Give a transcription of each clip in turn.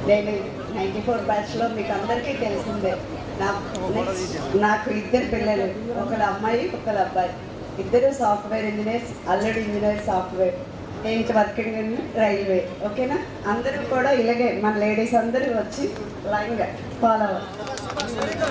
నేను ninety four బ్యాచ్లో మీకు అందరికీ తెలిసిందే నాకు నెక్స్ట్ నాకు ఇద్దరు పిల్లలు ఒకళ్ళ అమ్మాయి ఒకళ్ళ అబ్బాయి ఇద్దరు సాఫ్ట్వేర్ ఇంజనీర్స్ అల్లడి ఇంజనీర్ సాఫ్ట్వేర్ నేను వర్కింగ్ ఇన్ రైల్వే ఓకేనా అందరూ కూడా ఇలాగే మన లేడీస్ అందరూ వచ్చి లైన్గా ఫాలో అవ్వాలి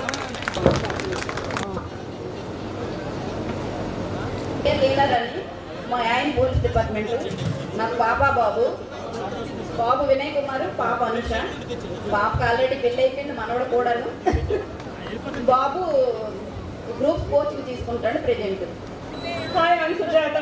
పేరు లీలర్ అని మా ఆయన పోలీస్ డిపార్ట్మెంట్ నాకు పాప బాబు బాబు వినయ్ కుమార్ పాప అనుష పాపకు ఆల్రెడీ పెళ్ళి అయిపోయింది మనవడు కూడాను బాబు గ్రూప్ కోచింగ్ తీసుకుంటాడు ప్రెజెంట్ హాయ్ ఐమ్ సుజాత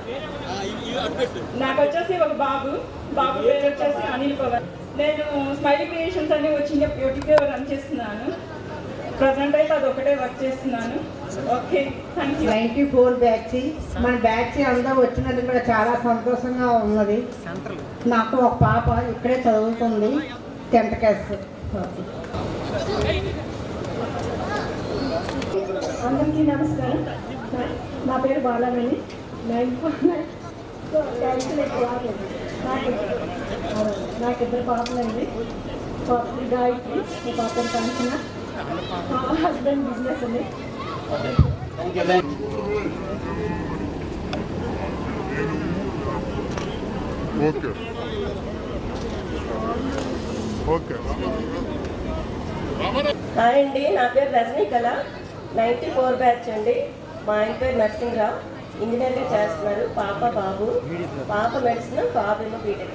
నాకు వచ్చేసి ఒక బాబు బాబు పేరు వచ్చేసి అనిల్ పవన్ నేను స్మైలీ క్రియేషన్స్ అని వచ్చిన బ్యూటీకి రన్ చేస్తున్నాను ప్రజెంట్ అయితే అది ఒకటే వర్క్ చేస్తున్నాను okay thank you ninety four batch మన బ్యాచ్ అంతా వచ్చినందుకు కూడా చాలా సంతోషంగా ఉన్నది నాకు ఒక పాప ఇక్కడే చదువుతుంది టెన్త్ క్లాస్ అందరికీ నమస్కారం నా పేరు బాలమణి నైన్ నాకు నాకు ఇద్దరు పాపలండి పాప గాయత్రి మా పాప కాంచిన మా హస్బెండ్ బిజినెస్ అండి ఓకే ఓకే హాయ్ అండి నా పేరు రజనీకళ నైంటీ ఫోర్ బ్యాచ్ అండి మా ఆయన పేరు నరసింహరావు ఇంజనీర్గా చేస్తున్నారు పాప బాబు పాప మెడిసిన్ బాబు ఏమో బీటెక్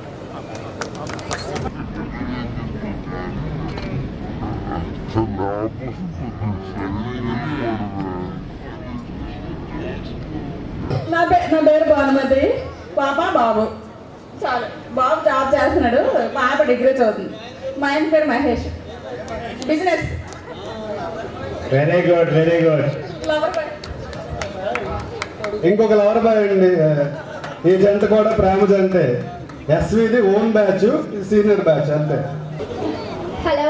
నా పేరు నా పేరు భానుమతి పాప బాబు చాలు బాబు జాబ్ చేస్తున్నాడు పాప డిగ్రీ చదువుతుంది మా ఆయన పేరు Mahesh business very good very good lover boy ఇంకొక లవర్ బాయ్ అండి ఈ జంట కూడా ప్రేమ జంటే ఎస్విది ఓన్ బ్యాచ్ సీనియర్ బ్యాచ్ అంతే hello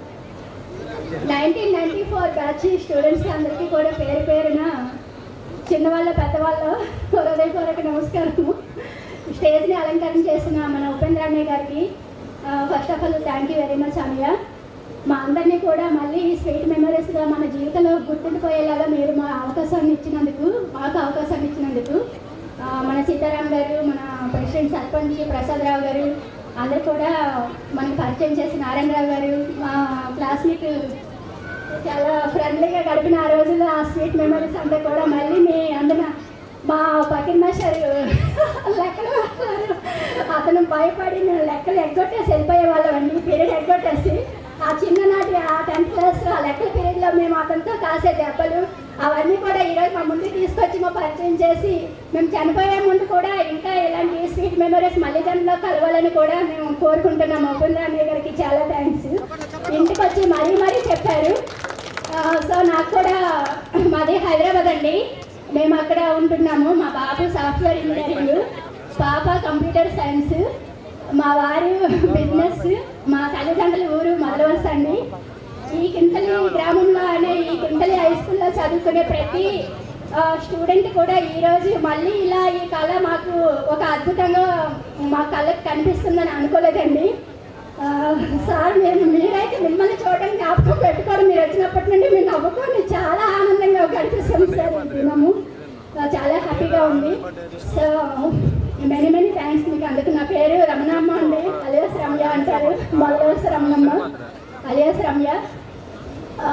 nineteen ninety four batch students అందరికీ కూడా పేరు పేరున చిన్నవాళ్ళ పెద్దవాళ్ళ హృదయపూర్వక నమస్కారము స్టేజ్ని అలంకరణ చేసిన మన ఉపేంద్ర అన్నయ్య గారికి first of all thank you very much అన్నయ్య మా అందరినీ కూడా మళ్ళీ స్వీట్ మెమరీస్గా మన జీవితంలో గుర్తుండిపోయేలాగా మీరు మా అవకాశాన్ని ఇచ్చినందుకు మాకు అవకాశాన్ని ఇచ్చినందుకు ఆ, మన సీతారాం గారు మన ప్రెసిడెంట్ సర్పంచ్ ప్రసాదరావు గారు అందరు కూడా మనకి పరిచయం చేసిన నారాయణరావు గారు మా క్లాస్మేట్ చాలా ఫ్రెండ్లీగా గడిపిన ఆ రోజుల్లో ఆ స్వీట్ మెమరీస్ అంతా కూడా మళ్ళీ మీ అందున మా పక్కన మాస్టర్ లెక్కలు మాస్టారు అతను భయపడి మేము లెక్కలు ఎగ్గొట్టేసి వెళ్ళిపోయే వాళ్ళమండి పీరియడ్ ఎగ్గొట్టేసి ఆ చిన్ననాటి ఆ టెన్త్ క్లాస్ ఆ లెక్కల పీరియడ్లో మేము అతనితో కాసే దెబ్బలు అవన్నీ కూడా ఈరోజు మా ముందు తీసుకొచ్చి మా పరిచయం చేసి మేము చనిపోయే ముందు కూడా ఇంకా ఇలాంటి స్వీట్ మెమరీస్ మళ్ళీ జన్మలో కలవాలని కూడా మేము కోరుకుంటున్నాము ముకుంద అన్నయ్య గారికి చాలా థ్యాంక్స్ ఇంటికి వచ్చి మరీ మరీ చెప్పారు ఆ, సో నాకు కూడా మాది హైదరాబాద్ అండి మేము అక్కడ ఉంటున్నాము మా బాబు సాఫ్ట్వేర్ ఇంజనీరింగ్ పాప కంప్యూటర్ సైన్స్ మా వారు బిజినెస్ మా తల్లిదండ్రుల ఊరు మొదలవలస అండి ఈ కింతలి గ్రామంలో అనే ఈ కింతలి హై స్కూల్లో చదువుకునే ప్రతి స్టూడెంట్ కూడా ఈరోజు మళ్ళీ ఇలా ఈ కళ మాకు ఒక అద్భుతంగా మా కళ్ళకి కనిపిస్తుందని అనుకోలేదండి ఆ, సార్ మేము మీరైతే మిమ్మల్ని చూడడం జ్ఞాపకం పెట్టుకోవడం మీరు వచ్చినప్పటి నుండి మేము నవ్వుకొని చాలా ఆనందంగా కనిపిస్తుంది సార్ ఈ దినము ఆ, చాలా హ్యాపీగా ఉంది సో మెనీ మెనీ థ్యాంక్స్ మీకు అందుకు నా పేరు రమణమ్మ అండి అలియాస్ రమ్య అంటారు మొదలవలస రమణమ్మ అలియాస్ రమ్య ఆ,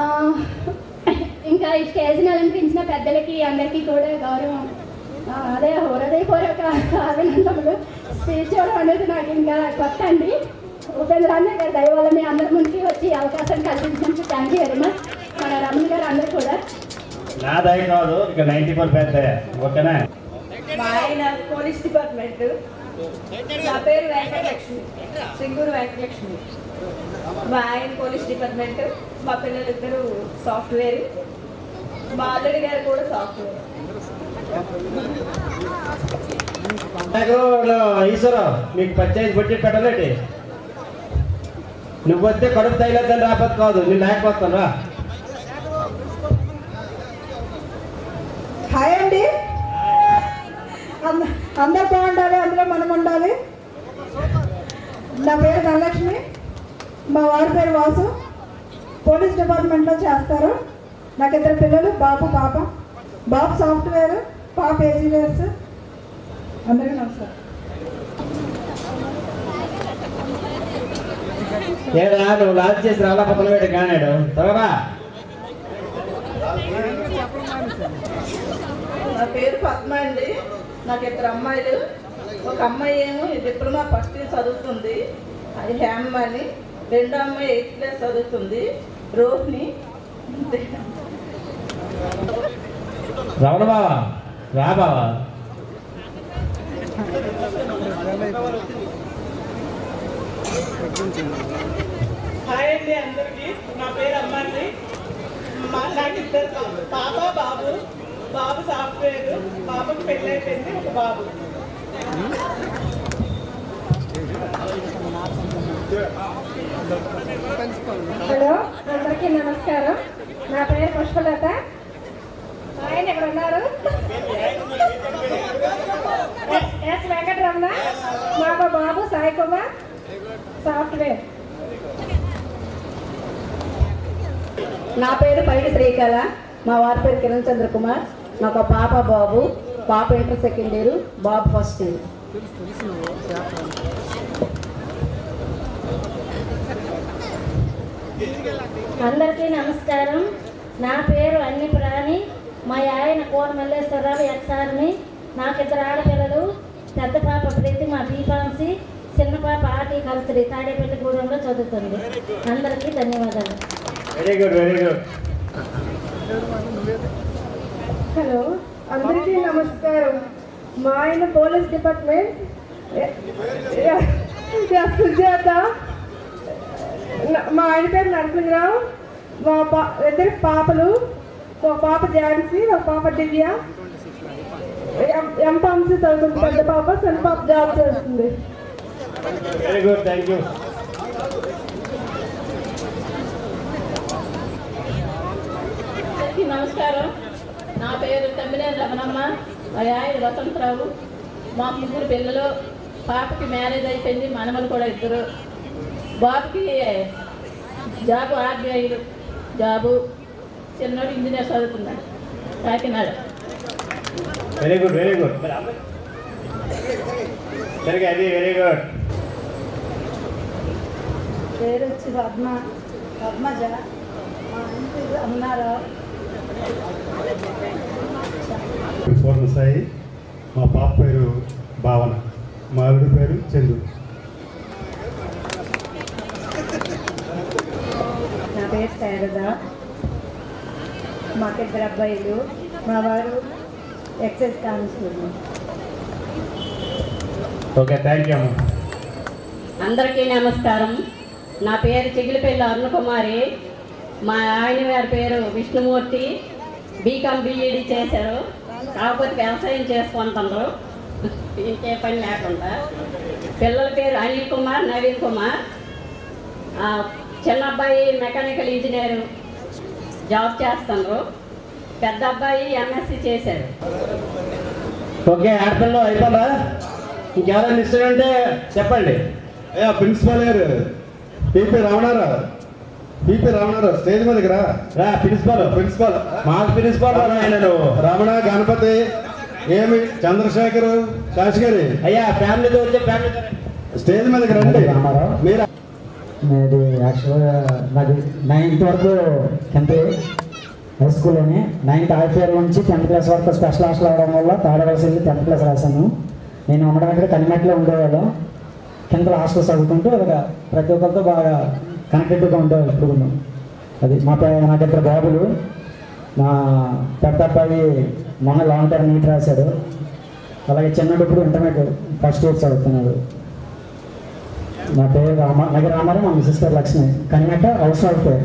ఇంకా ఈ స్టేజ్ని అలంకరించిన పెద్దలకి అందరికీ కూడా గౌరవం ఆ, అదే హృదయపూర్వక అభినందనలు స్పీచ్ ఇవ్వడం అనేది నాకు ఇంకా కొత్త అండి ఉపేంద్ర అన్న గారి దయ వల్ల మీ అందరి ముందుకి వచ్చి ఈ అవకాశం కల్పించినందుకు థ్యాంక్ యూ వెరీ మచ్ మన రమణ గారు అందరూ కూడా నా దయ కాదు ఇక నైన్టీ ఫోర్ పెద్ద ఓకేనా మా ఆయన పోలీస్ డిపార్ట్మెంట్ నా పేరు వెంకటలక్ష్మి సింగూరు వెంకటలక్ష్మి మా ఆయన పోలీస్ డిపార్ట్మెంట్ మా పిల్లలిద్దరూ సాఫ్ట్వేర్ మా అల్లుడి గారు కూడా సాఫ్ట్వేర్ ఈశ్వరం మీకు పంచాయతీ బడ్జెట్ పెట్టలేటి నువ్వు వస్తే కడుపు తగిలేద్దని రాకపోతే కాదు నేను లేకపోతాను రా హాయ్ అండి అంద- అందరు బాగుండాలి అందులో మనం ఉండాలి నా పేరు ధనలక్ష్మి మా వారి పేరు వాసు పోలీస్ డిపార్ట్మెంట్లో చేస్తారు నాకు ఇద్దరు పిల్లలు బాబు పాప బాబు సాఫ్ట్వేర్ పాప ఏజీవేర్స్ అందరికీ నమస్కారం ఏడా నువ్వు లాంచ్ చేసి రాలా పక్కన పెట్టి కానాడు త్వరగా నా పేరు పద్మ అండి నాకు ఇద్దరు అమ్మాయిలు ఒక అమ్మాయి ఏమో డిప్లొమా ఫస్ట్ ఇయర్ చదువుతుంది అది హ్యామ్ అని రెండో అమ్మాయి ఎయిత్ క్లాస్ చదువుతుంది రోహిణి రమణ బావా రా బావా హాయ్ అండి అందరికి నా పేరు అమ్మండి మా నాకు ఇద్దరు పాప బాబు బాబు సాఫ్ట్వేర్ పాపకు పెళ్ళి అయిపోయింది ఒక బాబు హలో అందరికీ నమస్కారం నా పేరు పుష్పలత ఆయన ఇక్కడ ఉన్నారు ఎస్- ఎస్ వెంకటరమణ మా బాబు సాయి కుమార్ సాఫ్ట్వేర్ నా పేరు పైడి శ్రీకళ మా వారి పేరు కిరణ్ చంద్ర కుమార్ నాకు ఒక పాప బాబు పాప ఇంటర్ సెకండ్ ఇయర్ బాబు ఫస్ట్ ఇయర్ అందరికీ నమస్కారం నా పేరు అన్ని ప్రాణి మా ఆయన కోన మల్లేశ్వరరావు ఎక్సార్ని నాకు ఇద్దరు ఆడపిల్లలు పెద్ద పాప ప్రీతి మా దీపాంశి చిన్న పాప ఆర్టీ కల్చరీ తాడేపల్లిగూడెంలో చదువుతుంది అందరికీ ధన్యవాదాలు very good very good hello అందరికీ నమస్కారం మా ఆయన పోలీస్ డిపార్ట్మెంట్ ఎ- ఎ- ఎస్ సుజాత న- మా ఆయన పేరు నరసింహరావు మా పా ఇద్దరు పాపలు ఒక పాప ఝాన్సీ ఒక పాప దివ్య ఎం- ఎంపాంసి చదువుతుంది పెద్ద పాప చిన్న పాప జాబ్ చేస్తుంది వెరీ గుడ్ థ్యాంక్ యూ అందరికీ నమస్కారం నా పేరు తమ్మినేని రమణమ్మ మా ఆయన వసంతరావు మా ముగ్గురు పిల్లలు పాపకి మ్యారేజ్ అయిపోయింది మనమలు కూడా ఇద్దరు బాబుకి జాబు ఆర్బీఐ జాబు చిన్నోడు ఇంజనీర్ చదువుతున్నాడు Kakinada very good very good సరిగా అది వెరీ గుడ్ పేరు వచ్చి పద్మ పద్మజ మా ఆయన పేరు అన్నారావు పూర్ణ సాయి మా పాప పేరు భావన మా ఆవిడ పేరు చందు నా పేరు శారద మాకిద్దరు అబ్బాయిలు మా వారు excise constable okay thank you అమ్మా అందరికీ నమస్కారం నా పేరు చిగిలిపల్లి అరుణకుమారి మా ఆయన గారి పేరు విష్ణుమూర్తి బీకామ్ బీఈడి చేశారు కాకపోతే వ్యవసాయం చేసుకుంటున్నారు ఇంకే పని లేకుండా పిల్లల పేరు అనిల్ కుమార్ నవీన్ కుమార్ ఆ, చిన్న అబ్బాయి మెకానికల్ ఇంజనీర్ జాబ్ చేస్తున్నారు పెద్ద అబ్బాయి ఎంఎస్సి చేశారు ఓకే ఆడపిల్ల అయిపోదా ఇంకెవరైనా ఇష్టం అంటే చెప్పండి అయ్యా ప్రిన్సిపాల్ గారు PP Ramanarao PP Ramanarao stage మీదకి రా రా ప్రిన్సిపాల్ ప్రిన్సిపాల్ మా ప్రిన్సిపాల్ ఆయన నువ్వు రమణ గణపతి ఏమి చంద్రశేఖర్ శాస్త్రి అయ్యా ఫ్యామిలీతో వచ్చే ఫ్యామిలీతో స్టేజ్ మీదకి రండి మీరు నాది యాక్చువల్గా నాది నైన్త్ వరకు టెన్త్ హై స్కూల్లోనే నైన్త్ ఆర్ఫియర్ నుంచి టెన్త్ క్లాస్ వరకు స్పెషల్ హాస్టల్ అవడం వల్ల థర్డ్ క్లాస్ వెళ్ళి టెన్త్ క్లాస్ రాశాను నేను ఉండడం ఇక్కడ కనిమెట్లో ఉండేవాళ్ళం కింద హాస్టల్ చదువుకుంటూ ఒక ప్రతి ఒక్కరితో బాగా కనెక్టెడ్గా ఉండేవాళ్ళు ఇప్పుడు కూడా. అది మా పే నాకు ఇద్దరు బాబులు మా పెద్ద అబ్బాయి మొన్న లాంగ్ టర్మ్ నీట్ రాశాడు అలాగే చిన్నడు ఇప్పుడు ఇంటర్మీడియట్ ఫస్ట్ ఇయర్ చదువుతున్నాడు నా పేరు రామ నగర రామారావు మా మిస్సెస్ పేరు లక్ష్మి కనిమెట్ట హౌస్ వైఫ్ పేరు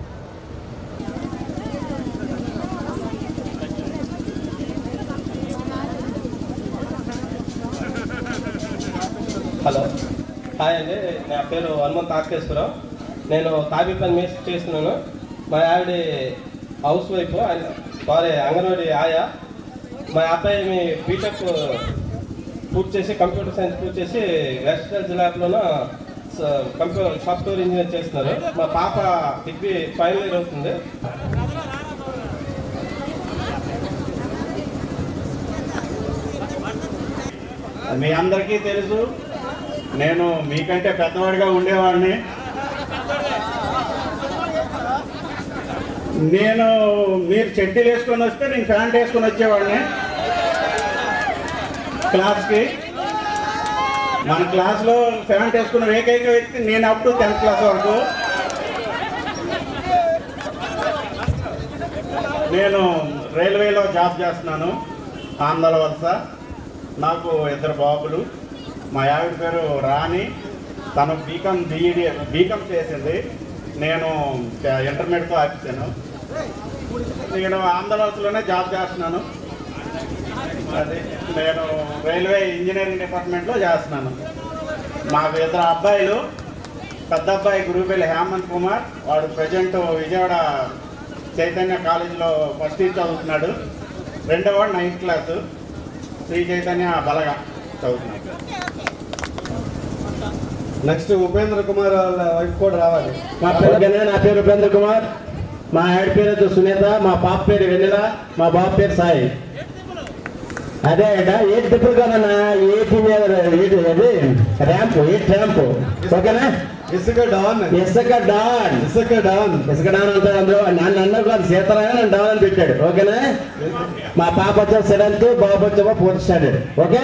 హలో హాయ్ అండి నా పేరు హనుమంత్ ఆకేశ్వరరావు నేను తాబీ పని మేసి చేస్తున్నాను మా ఆవిడ హౌస్ వైఫ్ వారి అంగన్వాడీ ఆయా మా అబ్బాయి మీ బీటెక్ పూర్తి చేసి కంప్యూటర్ సైన్స్ పూర్తి చేసి వెస్ట్ జిల్లాలోన కంప్యూటర్ సాఫ్ట్వేర్ ఇంజనీర్ చేస్తున్నారు మా పాప డిగ్రీ ఫైనల్ ఇయర్ అవుతుంది మీ అందరికీ తెలుసు నేను మీకంటే పెద్దవాడిగా ఉండేవాడిని నేను మీరు చెడ్డీలు వేసుకొని వస్తే నేను ప్యాంట్ వేసుకొని వచ్చేవాడిని క్లాస్కి మన క్లాస్లో ప్యాంట్ వేసుకున్న ఏకైక వ్యక్తి నేను అప్పుడు టెన్త్ క్లాస్ వరకు నేను రైల్వేలో జాబ్ చేస్తున్నాను ఆంధ్ర వలస నాకు ఇద్దరు బాబులు మా ఆవిడ పేరు రాణి తను బీకామ్ బీఈడి బీకామ్ చేసింది నేను ఇంటర్మీడియట్తో ఆపించాను నేను ఆంధ్ర వలసలోనే జాబ్ చేస్తున్నాను అది నేను రైల్వే ఇంజనీరింగ్ డిపార్ట్మెంట్లో చేస్తున్నాను మాకు ఇద్దరు అబ్బాయిలు పెద్ద అబ్బాయి గురుపల్లి హేమంత్ కుమార్ వాడు ప్రజెంట్ విజయవాడ చైతన్య కాలేజీలో ఫస్ట్ ఇయర్ చదువుతున్నాడు రెండో వాడు నైన్త్ క్లాసు శ్రీ చైతన్య బలగా చదువుతున్నాడు నెక్స్ట్ ఉపేంద్ర కుమార్ వాళ్ళ వైఫ్ కూడా రావాలి మా పేరు గణేష్, నా పేరు ఉపేంద్ర కుమార్ మా ఆవిడ పేరు వచ్చి సునీత మా పాప పేరు వెన్నెల మా బాబు పేరు సాయి అదే అట ఏది తిప్పుడు కదన్నా ఏటి మీద ఏటి అది ర్యాంపు ఏటి ర్యాంపు ఓకేనా ఇసుక డాన్ ఇసుక డాన్ ఇసుక డాన్ ఇసుక డాన్ అంటాడు అందరూ నన్ను అన్నారు కాదు సీతారామ నన్ను డాన్ అని పెట్టాడు ఓకేనా మా పాప వచ్చే సెవెంత్ బాబు వచ్చేమో ఫోర్త్ స్టాండర్డ్ ఓకే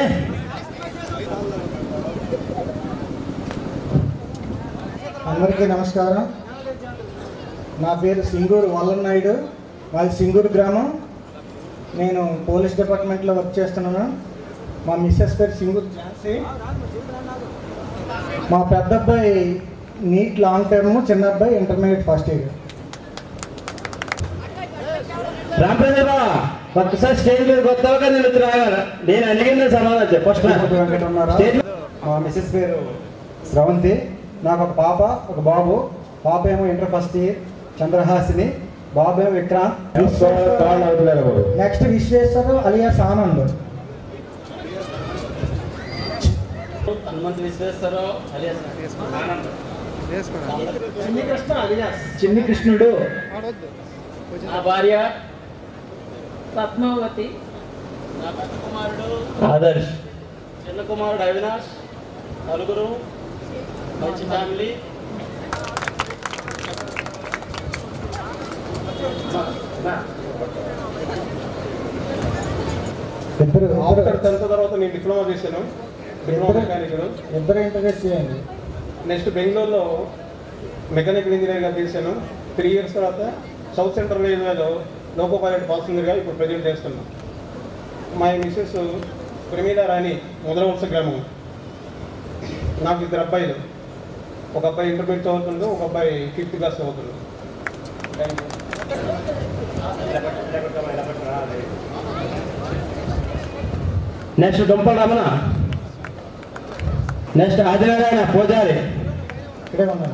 అందరికీ నమస్కారం నా పేరు సింగూరు వల్లనాయుడు మాది సింగూరు గ్రామం నేను పోలీస్ డిపార్ట్మెంట్లో వర్క్ చేస్తున్నాను మా మిస్సెస్ పేరు సింగూరు ఝాన్సీ మా పెద్ద అబ్బాయి నీట్ లాంగ్ టర్మ్ చిన్న అబ్బాయి ఇంటర్మీడియట్ ఫస్ట్ ఇయర్ రామప్రసాద్ ఒక్కసారి స్టేజ్ మీద కొత్తగా నేను వచ్చి రాగాల నేను అడిగిన సమాధానం చెప్పు ఫస్ట్ స్టేజ్ మా మిస్సెస్ పేరు స్రవంతి నాకు ఒక పాప ఒక బాబు పాప ఏమో ఇంటర్ ఫస్ట్ ఇయర్ చంద్రహాసిని బాబు ఏమో Vikrant next Visweswar alias Anand Hanumanth Visweswararao Chinni Krishna alias చిన్ని కృష్ణుడు నా భార్య పద్మావతి నా పెద్ద కుమారుడు ఆదర్శ్ చిన్న కుమారుడు అవినాష్ నలుగురు మంచి ఫ్యామిలీ ఇద్దరు ఆఫ్టర్ టెన్త్ తర్వాత నేను డిప్లొమా చేశాను డిప్లొమా ఇద్దరు- మెకానికల్ ఇద్దరు ఇంటర్వ్యూస్ చేయండి నెక్స్ట్ బెంగళూరులో మెకానికల్ ఇంజనీర్గా చేశాను త్రీ ఇయర్స్ తర్వాత సౌత్ సెంట్రల్ రైల్వేలో లోకో పైలట్ పాసింజర్గా ఇప్పుడు ప్రజెంట్ చేస్తున్నాను మా మిస్సెస్ ప్రమీల రాణి మొదలవలస గ్రామం నాకు ఇద్దరు అబ్బాయిలు ఒక అబ్బాయి ఇంటర్మీడియట్ చదువుతుండు ఒక అబ్బాయి ఫిఫ్త్ క్లాస్ చదువుతుండు thank next Dumpala Ramana next Adinarayana పూజారి ఇక్కడే ఉన్నాను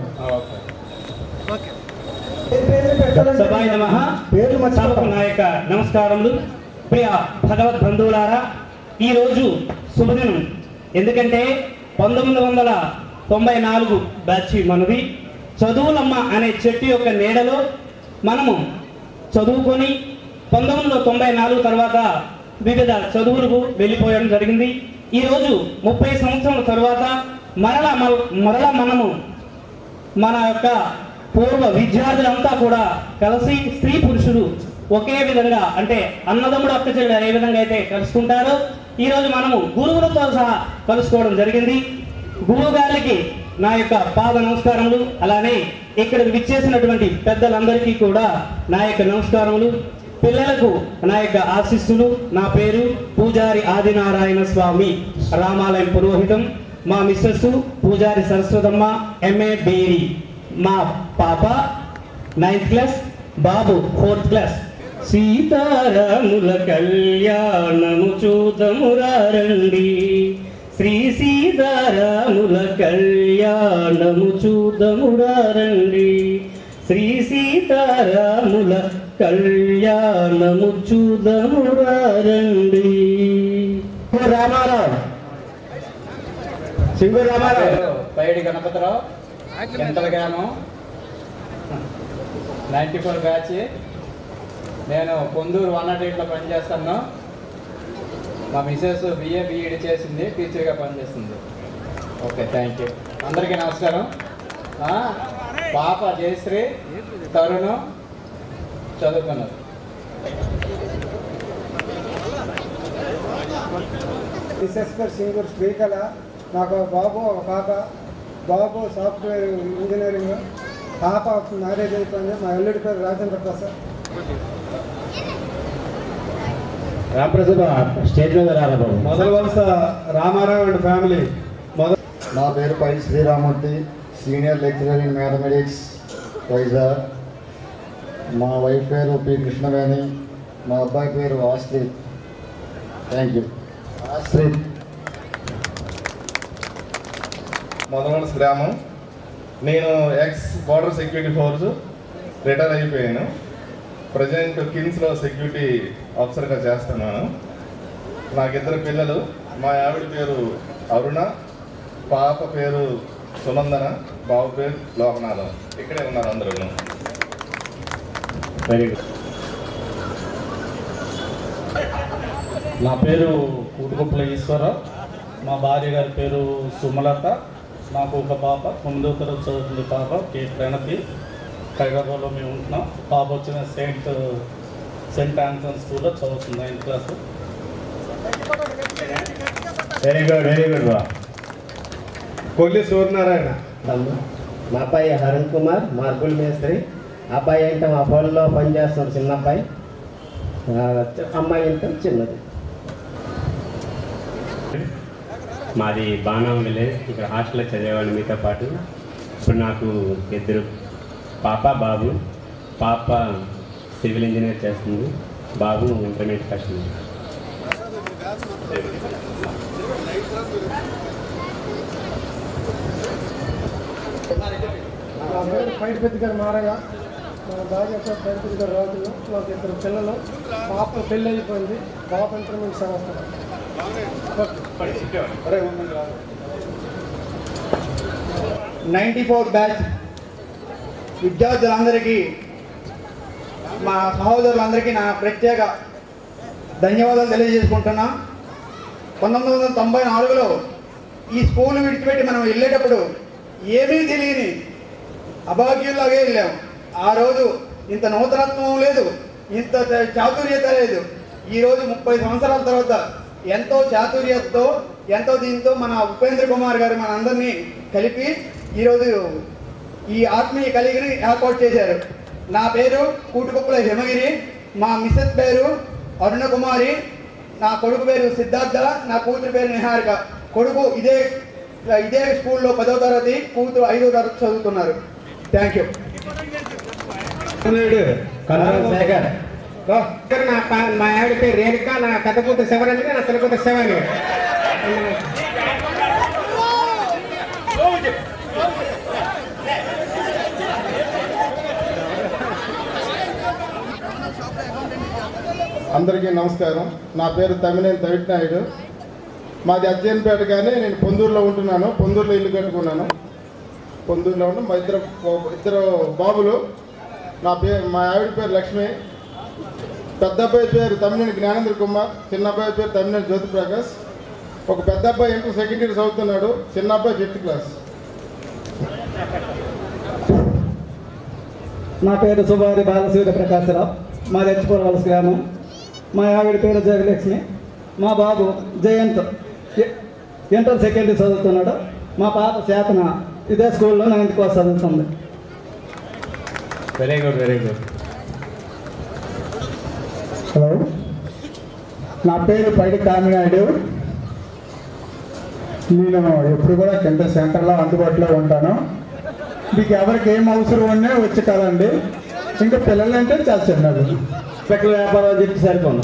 సభాయ నమః సభకు నా యొక్క నమస్కారములు ప్రియ భగవద్ బంధువులారా ఈరోజు శుభదినం ఎందుకంటే పంతొమ్మిది వందల తొంభై నాలుగు బ్యాచ్ మనది చదువులమ్మ అనే చెట్టు యొక్క నీడలో మనము చదువుకొని పంతొమ్మిది వందల తొంభై నాలుగు తర్వాత వివిధ చదువులకు వెళ్ళిపోవడం జరిగింది ఈరోజు ముప్పై సంవత్సరాల తర్వాత మరలా మన- మరలా మనము మన యొక్క పూర్వ విద్యార్థులంతా కూడా కలిసి స్త్రీ పురుషుడు ఒకే విధంగా అంటే అన్నదమ్ముడు అక్క చెల్లెలు ఏ విధంగా అయితే కలుసుకుంటారో ఈరోజు మనము గురువులతో సహా కలుసుకోవడం జరిగింది గురువు గారికి నా యొక్క పాద నమస్కారములు అలానే ఇక్కడ విచ్చేసినటువంటి పెద్దలందరికీ కూడా నా యొక్క నమస్కారములు పిల్లలకు నా యొక్క ఆశీస్సులు నా పేరు పూజారి ఆదినారాయణ స్వామి రామాలయం పురోహితం మా మిస్సెస్ పూజారి సరస్వతమ్మ ఎంఏ బేరి మా పాప నైన్త్ క్లాస్ బాబు ఫోర్త్ క్లాస్ సీతారాముల కళ్యాణము చూదమురారండి శ్రీ సీతారాముల కళ్యాణము చూదమురారండి శ్రీ సీతారాముల కళ్యాణము చూదమురారండి రామారావు సింగు రామారావు పైడి గణపతిరావు ఎంతల గ్రామం నైంటీ ఫోర్ బ్యాచ్ నేను పొందూరు వన్ నాట్ ఎయిట్లో పనిచేస్తాను మా మిసెస్ బిఏ బీఈడి చేసింది టీచర్గా పనిచేస్తుంది ఓకే థ్యాంక్ యూ అందరికీ నమస్కారం ఆ, పాప జయశ్రీ తరుణ్ చదువుకున్నారు మిసెస్ గారు సింగూర్ శ్రీకళ నాకు ఒక బాబు ఒక పాప బాబు సాఫ్ట్వేర్ ఇంజనీరింగ్ పాప మ్యారేజ్ అయిపోయింది మా అల్లుడి పేరు రాజేంద్ర ప్రసాద్ రామప్రసాద్ స్టేజ్ మీద రారా బాబు మొదటి వరుస రామారావు అండ్ ఫ్యామిలీ మొదటి నా పేరు పై Sriramamurthy senior lecturer in mathematics Vizag మా వైఫ్ పేరు పి కృష్ణవేణి మా అబ్బాయి పేరు ఆశ్రిత్ థ్యాంక్ యూ ఆశ్రిత్ మొదలవలస గ్రామం నేను ex border security force retire అయిపోయాను ప్రజెంట్ కిమ్స్లో సెక్యూరిటీ ఆఫీసర్గా చేస్తున్నాను నాకు ఇద్దరు పిల్లలు మా ఆవిడ పేరు అరుణ పాప పేరు సునందన బాబు పేరు లోకనాథం ఇక్కడే ఉన్నారు అందరూ వెరీ గుడ్ నా పేరు కూటుకుప్పల ఈశ్వరరావు మా భార్య గారి పేరు సుమలత నాకు ఒక పాప తొమ్మిదో తరగతి చదువుతుంది పాప కే ప్రణతి హైదరాబాద్లో మేము ఉంటున్నాం పాప వచ్చిన సెయింట్ సెయింట్ ఆన్సన్ స్కూల్లో చదువుతుంది ninth class very good very good బా కొల్లి సూర్యనారాయణ మా అబ్బాయి హరుణ్ కుమార్ మార్కుల్ మేస్త్రి అబ్బాయి అంటే మా పొలంలో పనిచేస్తున్నాడు చిన్న అబ్బాయి ఆ, అమ్మాయి అంటే చిన్నది మాది బాణం విలేజ్ ఇక్కడ హాస్టల్లో చదివేవాడిని మీతో పాటు ఇప్పుడు నాకు ఇద్దరు పాప బాబు పాప సివిల్ ఇంజనీర్ చేస్తుంది బాబు ఇంటర్మీడియట్ ఫస్ట్ ఇయర్. నా పేరు పైడి పెద్ద గారు మారయ్య మా భార్య పేరు పైడి పెద్ద గారు రాజులు నాకు ఇద్దరు పిల్లలు పాప పెళ్ళి అయిపోయింది బాబు ఇంటర్మీడియట్ సంవత్సరం నైంటీ ఫోర్ బ్యాచ్ విద్యార్థులందరికీ మా సహోదరులందరికీ నా ప్రత్యేక ధన్యవాదాలు తెలియజేసుకుంటున్నా పంతొమ్మిది వందల తొంభై నాలుగులో ఈ స్కూల్ విడిచిపెట్టి మనం వెళ్ళేటప్పుడు ఏమీ తెలియని అభాగ్యుల్లాగే వెళ్ళాం ఆ రోజు ఇంత నూతనత్వం లేదు ఇంత చ- చాతుర్యత లేదు ఈరోజు ముప్పై సంవత్సరాల తర్వాత ఎంతో చాతుర్యతతో ఎంతో దీంతో మన ఉపేంద్ర కుమార్ గారు మన అందరినీ కలిపి ఈరోజు ఈ ఆత్మీయ కలిగిని ఏర్పాటు చేశారు నా పేరు కూటుకుప్పల హిమగిరి మా మిస్సెస్ పేరు అరుణ కుమారి నా కొడుకు పేరు సిద్ధార్థ నా కూతురు పేరు నిహారిక కొడుకు ఇదే ఇదే స్కూల్లో పదో తరగతి కూతురు ఐదో తరగతి చదువుతున్నారు థ్యాంక్ యూ శేఖర్ నా పా- మా ఆవిడ పేరు రేణుక నా పెద్ద కూతురు శివరాణి నా చిన్న కూతురు శివాని అందరికీ నమస్కారం నా పేరు తమ్మినేని తవిట్ నాయుడు మాది అజ్జన్పేట కానీ నేను పొందూరులో ఉంటున్నాను పొందూరులో ఇల్లు కట్టుకున్నాను పొందూరులో ఉన్న మా ఇద్దరు ఇద్దరు బాబులు నా పేరు మా ఆవిడ పేరు లక్ష్మి పెద్ద అబ్బాయి పేరు తమ్మినేని జ్ఞానేంద్ర కుమార్ చిన్న అబ్బాయి పేరు తమ్మినేని జ్యోతి ప్రకాష్ ఒక పెద్ద అబ్బాయి ఇంటర్ సెకండ్ ఇయర్ చదువుతున్నాడు చిన్న అబ్బాయి ఫిఫ్త్ క్లాస్ నా పేరు సుబారి బాలసూర్య ప్రకాశరావు మా తెచ్చిపోల వలస గ్రామం మా ఆవిడ పేరు జయలక్ష్మి మా బాబు జయంత్ ఇ- ఇంటర్ సెకండరీ చదువుతున్నాడు మా పాప చేతన ఇదే స్కూల్లో నైన్త్ క్లాస్ చదువుతుంది very good very good hello నా పేరు పైడి కామినాయుడు నేను ఎప్పుడు కూడా కింద సెంటర్లో అందుబాటులో ఉంటాను మీకు ఎవరికి ఏం అవసరం ఉన్నా వచ్చి కదండి ఇంకా పిల్లలంటే చాలా చిన్నది పెట్ల వ్యాపారం చెప్తే సరిపోను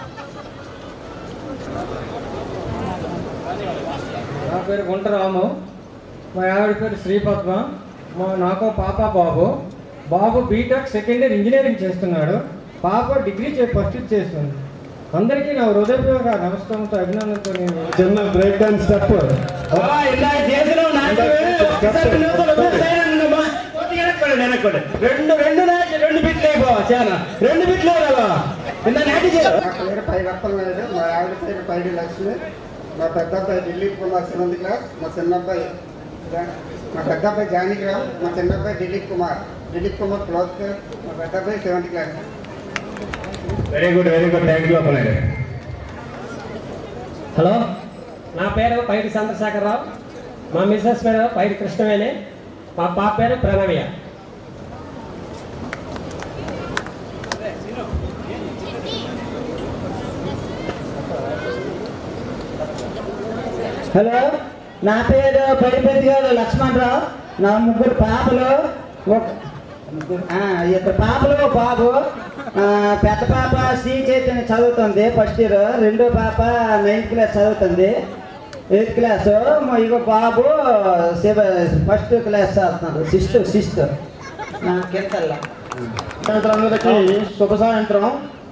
నా పేరు గుంట రాము మా ఆవిడ పేరు శ్రీపద్మ మా నాకు పాప బాబు బాబు బీటెక్ సెకండ్ ఇయర్ ఇంజనీరింగ్ చేస్తున్నాడు పాప డిగ్రీ చే ఫస్ట్ ఇయర్ చేస్తుంది అందరికీ నా హృదయపూర్వక నమస్కారంతో అభినందనతో నేను చిన్న బ్రేక్ డాన్స్ స్టెప్ ఇందాక చేసిన రెండు రెండు నాటి రెండు బిట్లు అయిపోవా చాలా రెండు బిట్లు అయిపోవా ఇంత నాటి చేయరు నా పేరు పై నాయుడు మా ఆవిడ పేరు పైడి లక్ష్మి మా పెద్ద అబ్బాయి దిలీప్ కుమార్ సెవెంత్ క్లాస్ మా చిన్న అబ్బాయి జా- మా పెద్ద అబ్బాయి జానకిరామ్ మా చిన్న అబ్బాయి దిలీప్ కుమార్ దిలీప్ కుమార్ క్లాత్ క్లాస్ మా పెద్ద అబ్బాయి seventh class very good very good thank you Appanaidu hello నా పేరు పైడి చంద్రశేఖరరావు మా మిస్సెస్ పేరు పైడి కృష్ణవేణి మా పాప పేరు ప్రణవ్య హలో నా పేరు పడిపెద్ది గారు లక్ష్మణరావు నా ముగ్గురు పాపలు ఒక ఆ, ఇద్దరు పాపలు ఒక బాబు ఆ, పెద్ద పాప శ్రీ చైతన్య చదువుతుంది ఫస్ట్ ఇయర్ రెండో పాప నైన్త్ క్లాస్ చదువుతుంది ఎయిత్ క్లాస్ ఇగో బాబు సెవ- ఫస్ట్ క్లాస్ చదువుతున్నాడు సిక్స్త్ సిక్స్త్ నా కిందల్లా అందరికీ శుభ సాయంత్రం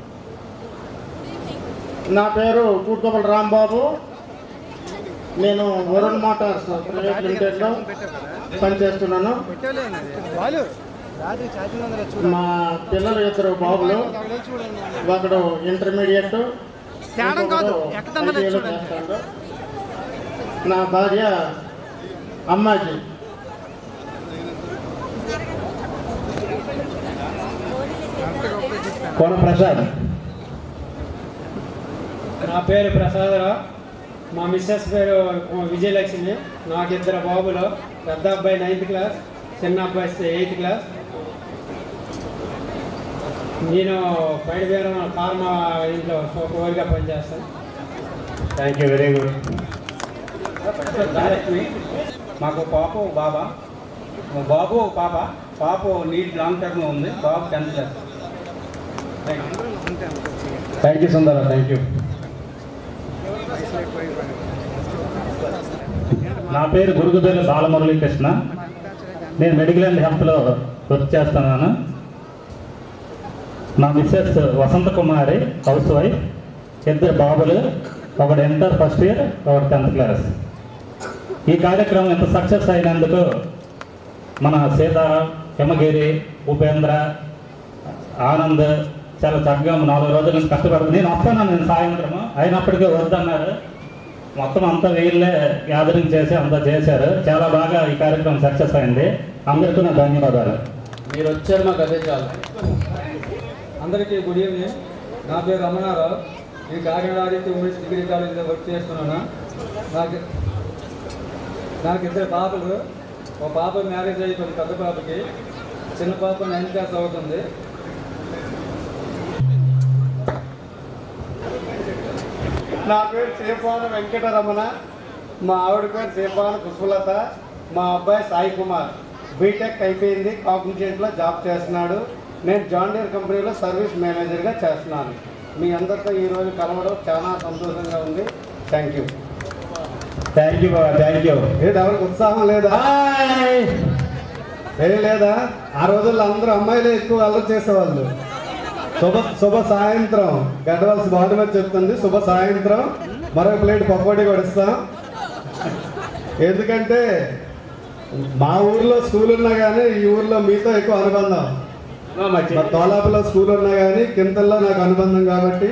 నా పేరు కూటుకొప్పల రాంబాబు నేను వరుణ్ మోటార్స్ ప్రైవేట్ లిమిటెడ్లో పనిచేస్తున్నాను మా పిల్లలు ఇద్దరు బాబులు ఒకడు ఇంటర్మీడియట్ ఇంకొకడు ITI లో చేస్తాడు నా భార్య అమ్మాజీ కోన ప్రసాద్ నా పేరు ప్రసాదరావు మా మిస్సెస్ పేరు విజయలక్ష్మి నాకు ఇద్దరు బాబులు పెద్ద అబ్బాయి నైన్త్ క్లాస్ చిన్న అబ్బాయి ఎయిత్ క్లాస్ నేను బయట పేరు ఫార్మా ఇంట్లో కోరిగా పనిచేస్తాను thank you very good Dhanalakshmi మాకు పాప ఓ బాబా ఓ బాబు ఓ పాప పాప నీట్ లాంగ్ టర్మ్ ఉంది బాబు tenth class thank you Sundara thank you నా పేరు గురుగుదొల్లి బాలమురళీకృష్ణ నేను మెడికల్ అండ్ హెల్త్లో వర్క్ చేస్తున్నాను నా missus Vasantha Kumari housewife ఇద్దరు బాబులు ఒకడు ఇంటర్ ఫస్ట్ ఇయర్ ఒకడు టెన్త్ క్లాస్ ఈ కార్యక్రమం ఎంత సక్సెస్ అయినందుకు మన సీతారాం హిమగిరి ఉపేంద్ర ఆనంద్ చాలా చక్కగా నాలుగు రోజుల నుంచి కష్టపడుతుంది నేను వస్తాను నేను సాయంత్రం అయినప్పటికీ వద్దన్నారు మొత్తం అంతా వీళ్ళే గ్యాదరింగ్ చేసి అంతా చేశారు చాలా బాగా ఈ కార్యక్రమం సక్సెస్ అయింది అందరికీ నా ధన్యవాదాలు మీరు వచ్చారు మాకు అదే చాలు అందరికీ గుడ్ ఈవినింగ్ నా పేరు రమణారావు ఈ కాకినాడ ఆదిత్య ఉమెన్స్ డిగ్రీ కాలేజీలో వర్క్ చేస్తున్నాను నాకు నాకు ఇద్దరు పాపలు ఒక పాప మ్యారేజ్ అయిపోయింది పెద్ద పాపకి చిన్న పాప నైన్త్ క్లాస్ అవుతుంది నా పేరు సేపాన వెంకటరమణ మా ఆవిడ పేరు సేపాన పుష్పలత మా అబ్బాయి సాయి కుమార్ బీటెక్ అయిపోయింది కాగ్నిజెంట్లో జాబ్ చేస్తున్నాడు నేను జాన్ డీర్ కంపెనీలో సర్వీస్ మేనేజర్గా చేస్తున్నాను మీ అందరితో ఈరోజు కలవడం చాలా సంతోషంగా ఉంది థ్యాంక్ యూ థ్యాంక్ యూ బాబా థ్యాంక్ యూ ఏంటి ఎవరికి ఉత్సాహం లేదా ఏ లేదా ఆ రోజుల్లో అందరూ అమ్మాయిలే ఎక్కువ అల్లరి చేసేవాళ్ళు శుభ శుభ సాయంత్రం గడ్డవలసి బాడీ మీద చెప్తుంది శుభ సాయంత్రం మరో ప్లేట్ పకోడీ కూడా ఇస్తాం ఎందుకంటే మా ఊర్లో స్కూల్ ఉన్నా కానీ ఈ ఊర్లో మీతో ఎక్కువ అనుబంధం మా తోలాపులో స్కూల్ ఉన్నా కానీ కింతల్లో నాకు అనుబంధం కాబట్టి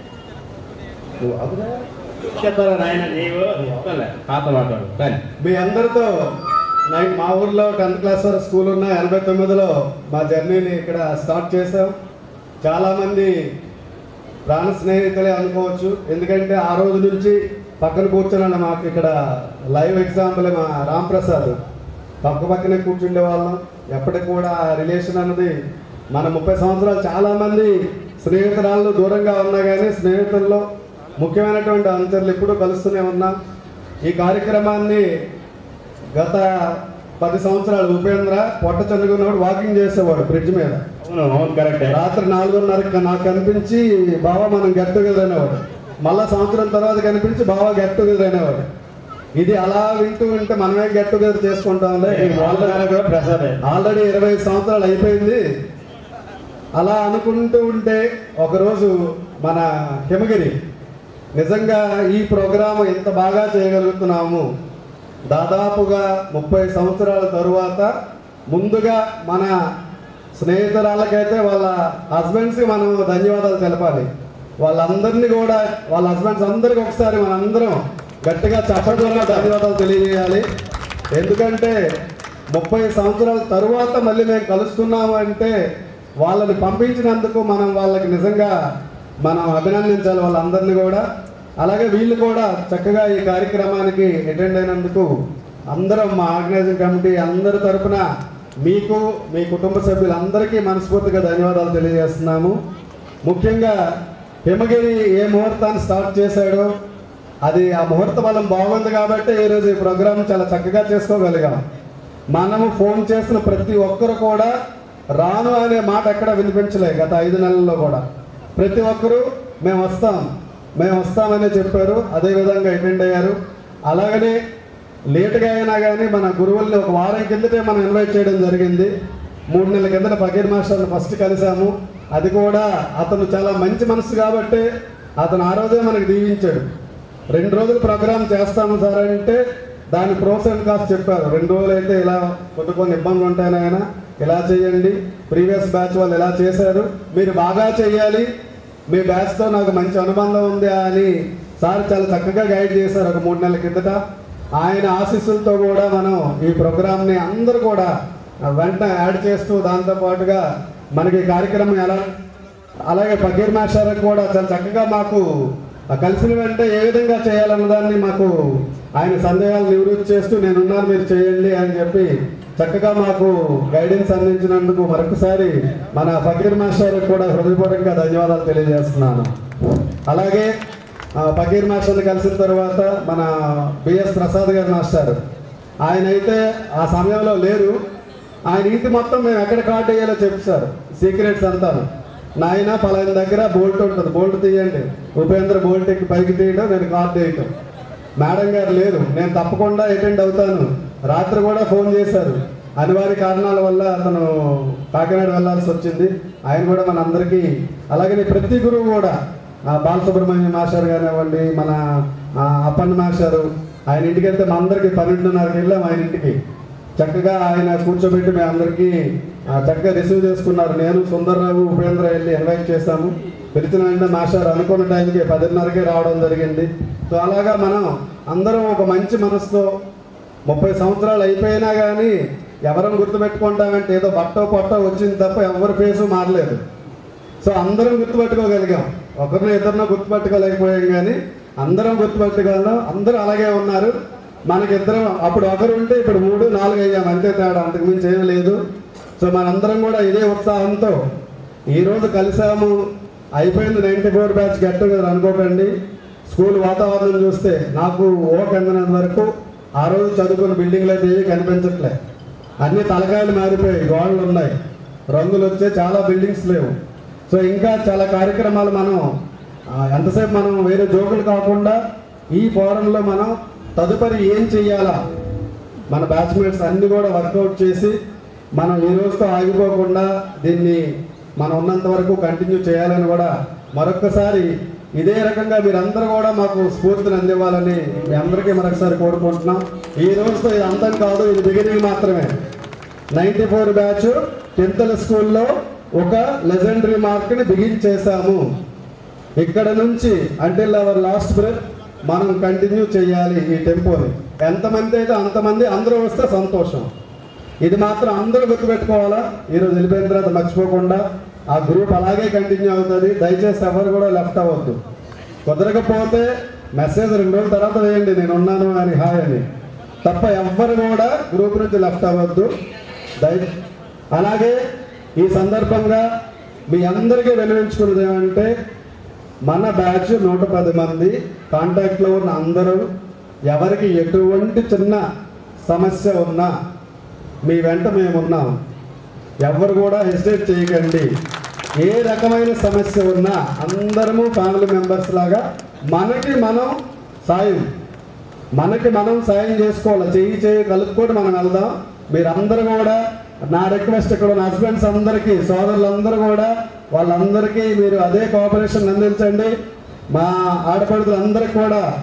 చెప్తారా నాయన నీవు నాతో మాట్లాడు కానీ మీ అందరితో నైట్ మా ఊర్లో టెన్త్ క్లాస్ వరకు స్కూల్ ఉన్న ఎనభై తొమ్మిదిలో మా జర్నీని ఇక్కడ స్టార్ట్ చేసాం చాలామంది ప్రాణ స్నేహితులే అనుకోవచ్చు ఎందుకంటే ఆ రోజు నుంచి పక్కన కూర్చొని మాకు ఇక్కడ లైవ్ ఎగ్జాంపుల్ మా రామ్ ప్రసాద్ పక్క పక్కనే కూర్చుండే వాళ్ళం ఎప్పటికి కూడా రిలేషన్ అన్నది మన ముప్పై సంవత్సరాలు చాలామంది స్నేహితురాళ్ళు దూరంగా ఉన్నా కానీ స్నేహితుల్లో ముఖ్యమైనటువంటి అనుచరులు ఎప్పుడూ కలుస్తూనే ఉన్నాం ఈ కార్యక్రమాన్ని గత పది సంవత్సరాలు ఉపేంద్ర పొట్ట చదువుకున్నప్పుడు వాకింగ్ చేసేవాడు బ్రిడ్జ్ మీద అవును అవును కరెక్టే రాత్రి నాలుగున్నరకి నాకు కనిపించి బావా మనం గెట్ టుగెదర్ అనేవాడు మళ్ళా సంవత్సరం తర్వాత కనిపించి బావా గెట్ టుగెదర్ అనేవాడు ఇది అలా వింటూ వింటే మనమే గెట్ టుగెదర్ చేసుకుంటాంలే ప్రసాదే ఆల్రెడీ ఇరవై సంవత్సరాలు అయిపోయింది అలా అనుకుంటూ ఉంటే ఒకరోజు మన హిమగిరి నిజంగా ఈ ప్రోగ్రాం ఎంత బాగా చేయగలుగుతున్నాము దాదాపుగా ముప్పై సంవత్సరాల తరువాత ముందుగా మన స్నేహితురాళ్ళకైతే వాళ్ళ హస్బెండ్స్కి మనం ధన్యవాదాలు తెలపాలి వాళ్ళందరినీ కూడా వాళ్ళ హస్బెండ్స్ అందరికి ఒకసారి మనందరం గట్టిగా చప్పట్లలో ధన్యవాదాలు తెలియజేయాలి ఎందుకంటే ముప్పై సంవత్సరాల తరువాత మళ్ళీ మేము కలుస్తున్నాము అంటే వాళ్ళని పంపించినందుకు మనం వాళ్ళకి నిజంగా మనం అభినందించాలి వాళ్ళందరినీ కూడా అలాగే వీళ్ళు కూడా చక్కగా ఈ కార్యక్రమానికి అటెండ్ అయినందుకు అందరం మా ఆర్గనైజింగ్ కమిటీ అందరి తరపున మీకు మీ కుటుంబ సభ్యులందరికీ మనస్ఫూర్తిగా ధన్యవాదాలు తెలియజేస్తున్నాము ముఖ్యంగా హిమగిరి ఏ ముహూర్తాన్ని స్టార్ట్ చేశాడో అది ఆ ముహూర్త బలం బాగుంది కాబట్టి ఈరోజు ఈ ప్రోగ్రామ్ చాలా చక్కగా చేసుకోగలిగాం మనము ఫోన్ చేసిన ప్రతి ఒక్కరు కూడా రాను అనే మాట ఎక్కడ వినిపించలే గత ఐదు నెలల్లో కూడా ప్రతి ఒక్కరూ మేము వస్తాం మేము వస్తామని చెప్పారు అదేవిధంగా అటెండ్ అయ్యారు అలాగనే లేటుగా అయినా కానీ మన గురువుల్ని ఒక వారం కిందటే మనం ఇన్వైట్ చేయడం జరిగింది మూడు నెలల కిందట ఫకీర్ మాస్టర్ని ఫస్ట్ కలిసాము అది కూడా అతను చాలా మంచి మనసు కాబట్టి అతను ఆ రోజే మనకు దీవించాడు రెండు రోజులు ప్రోగ్రామ్ చేస్తాము సార్ అంటే దాని ప్రోస్ అండ్ కాస్ట్ చెప్పారు రెండు రోజులు అయితే ఇలా కొన్ని కొన్ని ఇబ్బందులు ఉంటాయని ఆయన ఇలా చేయండి ప్రీవియస్ బ్యాచ్ వాళ్ళు ఇలా చేశారు మీరు బాగా చేయాలి మీ బ్యాచ్తో నాకు మంచి అనుబంధం ఉంది అని సార్ చాలా చక్కగా గైడ్ చేశారు ఒక మూడు నెలల కిందట ఆయన ఆశీస్సులతో కూడా మనం ఈ ప్రోగ్రామ్ని అందరూ కూడా వెంటనే యాడ్ చేస్తూ దాంతో పాటుగా మనకి ఈ కార్యక్రమం ఎలా అలాగే ఫకీర్ మాస్టర్ కూడా చాలా చక్కగా మాకు ఆ కలిసిన వెంటనే ఏ విధంగా చేయాలన్న దాన్ని మాకు ఆయన సందేహాలు నివృత్తి చేస్తూ నేనున్నాను మీరు చేయండి అని చెప్పి చక్కగా మాకు గైడెన్స్ అందించినందుకు మరొకసారి మన ఫకీర్ మాస్టర్ కూడా హృదయపూర్వకంగా ధన్యవాదాలు తెలియజేస్తున్నాను అలాగే ఆ, ఫకీర్ మాస్టర్ని కలిసిన తర్వాత మన బిఎస్ ప్రసాద్ గారు మాస్టర్ ఆయన అయితే ఆ సమయంలో లేరు ఆయన ఇంటి మొత్తం మేము ఎక్కడ కార్డు వేయాలో చెప్పారు సీక్రెట్స్ అంతాను నాయన పలానా దగ్గర బోల్ట్ ఉంటుంది బోల్ట్ తీయండి ఉపేంద్ర బోల్ట్ ఎక్కి పైకి తీయడం నేను కార్డు వేయటం మేడం గారు లేరు నేను తప్పకుండా అటెండ్ అవుతాను రాత్రి కూడా ఫోన్ చేశారు అనివార్య కారణాల వల్ల అతను కాకినాడ వెళ్ళాల్సి వచ్చింది ఆయన కూడా మన అందరికీ అలాగే ప్రతి గురువు కూడా ఆ బాలసుబ్రహ్మణ్యం మాస్టర్ కానివ్వండి మన ఆ, అప్పన్న మాస్టారు ఆయన ఇంటికి వెళ్తే మా అందరికి పన్నెండున్నరకి వెళ్ళాం ఆయన ఇంటికి చక్కగా ఆయన కూర్చోబెట్టి మేము అందరికీ ఆ, చక్కగా రిసీవ్ చేసుకున్నారు నేను సుందర్రావు ఉపేంద్ర వెళ్ళి ఇన్వైట్ చేశాము పిలిచిన వెంటనే మాస్టర్ అనుకున్న టైంకి పదిన్నరకే రావడం జరిగింది సో అలాగా మనం అందరం ఒక మంచి మనసుతో ముప్పై సంవత్సరాలు అయిపోయినా కానీ ఎవరం గుర్తుపెట్టుకుంటామంటే ఏదో బట్టో పొట్టో వచ్చింది తప్ప ఎవరి ఫేసు మారలేదు సో అందరం గుర్తుపెట్టుకోగలిగాం ఒకరిని ఇద్దరినో గుర్తుపెట్టుకోలేకపోయాం కానీ అందరం గుర్తుపెట్టుకోగలం అందరూ అలాగే ఉన్నారు మనకిద్దరం అప్పుడు ఒకరు ఉంటే ఇప్పుడు మూడు నాలుగు అయ్యాం అంతే తేడా అంతకు మించి ఏం లేదు సో మనందరం కూడా ఇదే ఉత్సాహంతో ఈరోజు కలిసాము అయిపోయింది ninety four batch get together అనుకోకండి స్కూల్ వాతావరణం చూస్తే నాకు ఓ కిందనంత వరకు ఆ రోజు చదువుకున్న బిల్డింగ్లు అయితే ఏవి కనిపించట్లే అన్ని తలకాయలు మారిపోయాయి గోడలు ఉన్నాయి రంగులు వచ్చే చాలా బిల్డింగ్స్ లేవు సో ఇంకా చాలా కార్యక్రమాలు మనం ఆ, ఎంతసేపు మనం వేరే జోకులు కాకుండా ఈ ఫోరంలో మనం తదుపరి ఏం చెయ్యాలా మన బ్యాచ్మేట్స్ అన్ని కూడా వర్కౌట్ చేసి మనం ఈ రోజుతో ఆగిపోకుండా దీన్ని మనం ఉన్నంత వరకు కంటిన్యూ చేయాలని కూడా మరొక్కసారి ఇదే రకంగా మీరందరూ కూడా మాకు స్ఫూర్తిని అందివ్వాలని మీ అందరికీ మరొకసారి కోరుకుంటున్నాం ఈ రోజుతో ఇది అంతం కాదు ఇది బిగినింగ్ మాత్రమే నైంటీ ఫోర్ బ్యాచ్ టెన్త్ స్కూల్లో ఒక లెజెండరీ మార్క్ని బిగించేశాము ఇక్కడ నుంచి అంటిల్ అవర్ లాస్ట్ బ్రెత్ మనం కంటిన్యూ చేయాలి ఈ టెంపోని ఎంతమంది అయితే అంతమంది అందరూ వస్తే సంతోషం ఇది మాత్రం అందరూ గుర్తుపెట్టుకోవాలా ఈరోజు వెళ్ళిపోయిన తర్వాత మర్చిపోకుండా ఆ గ్రూప్ అలాగే కంటిన్యూ అవుతుంది దయచేసి ఎవరు కూడా లెఫ్ట్ అవ్వద్దు కుదరకపోతే మెసేజ్ రెండు రోజుల తర్వాత వేయండి నేను ఉన్నాను అని హాయ్ అని తప్ప ఎవ్వరు కూడా గ్రూప్ నుంచి లెఫ్ట్ అవ్వద్దు దయ అలాగే ఈ సందర్భంగా మీ అందరికీ వినియోగించుకున్నది ఏమంటే మన బ్యాచ్ నూట పది మంది కాంటాక్ట్లో ఉన్న అందరూ ఎవరికి ఎటువంటి చిన్న సమస్య ఉన్నా మీ వెంట మేము ఉన్నాం ఎవరు కూడా హెసిటేట్ చేయకండి ఏ రకమైన సమస్య ఉన్నా అందరము ఫ్యామిలీ మెంబర్స్ లాగా మనకి మనం సాయం మనకి మనం సాయం చేసుకోవాలి చెయ్యి చేయి కలుపుకొని మనం వెళ్దాం మీరందరూ కూడా నా రిక్వెస్ట్ ఇక్కడ ఉన్న హస్బెండ్స్ అందరికీ సోదరులందరూ కూడా వాళ్ళందరికీ మీరు అదే కోఆపరేషన్ అందించండి మా ఆడపడుతులందరికీ కూడా